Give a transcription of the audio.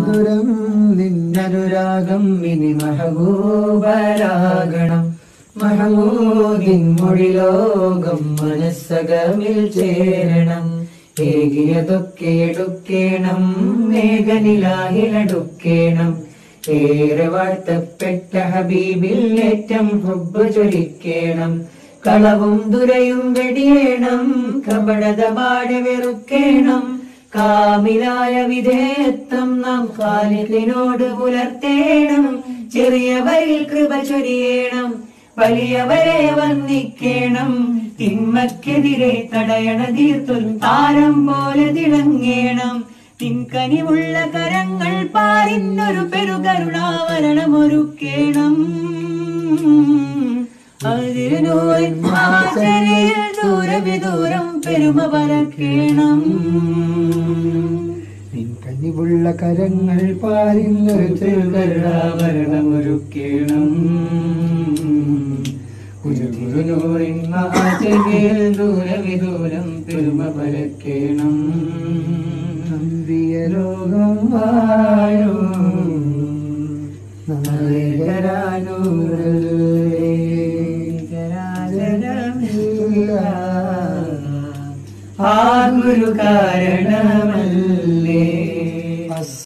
മധുരം നിന്നനുരാഗം ഇനി മഹബൂബരാഗണം മഹമൂദിൻ മൊഴിലോകം മനസ്സകമിൽ ചേരണം ഏകിയതൊക്കെ എടുക്കേണം മേഘനിലാഹിലടുക്കേണം ഏറെ വാഴ്ത്തപ്പെട്ട ഹബീബിൽ ഏറ്റം ഹുബ് ചൊരിക്കേണം കളവും ദുരയും വെടിയേണം കപടത പാടെ വെറുക്കേണം കാമിലായ വിധേയത്വം നാം ഖാലിദിനോട് പുലർത്തേണം ചെറിയവരിൽ കൃപ ചൊരിയണം വലിയവരെ വന്ദിക്കേണം തിന്മക്കെതിരെ തടയണ തീർത്തൊരു താരം പോലെ തിളങ്ങേണം തിൻകനിവുള്ള കരങ്ങൾ പാരിന്നൊരു പെരുകരുണാവരണമൊരുക്കേണം അതിനൂറിൻ ആചരയിൽ ദൂരവിദൂരം പെരുമ പരക്കേണം കനിവുള്ള കരങ്ങൾ പാരിന്നൊരു തിരുകരുണാവരണമൊരുക്കേണം ഗുരുഗുരുനൂറിൻ ആചരയിൽ ദൂരവിദൂരം പെരുമ പരക്കേണം നമ്പിയ ലോകം വാഴും നായകരാനൂരല്ലേ ആ ഗുരു കാരണമല്ലേ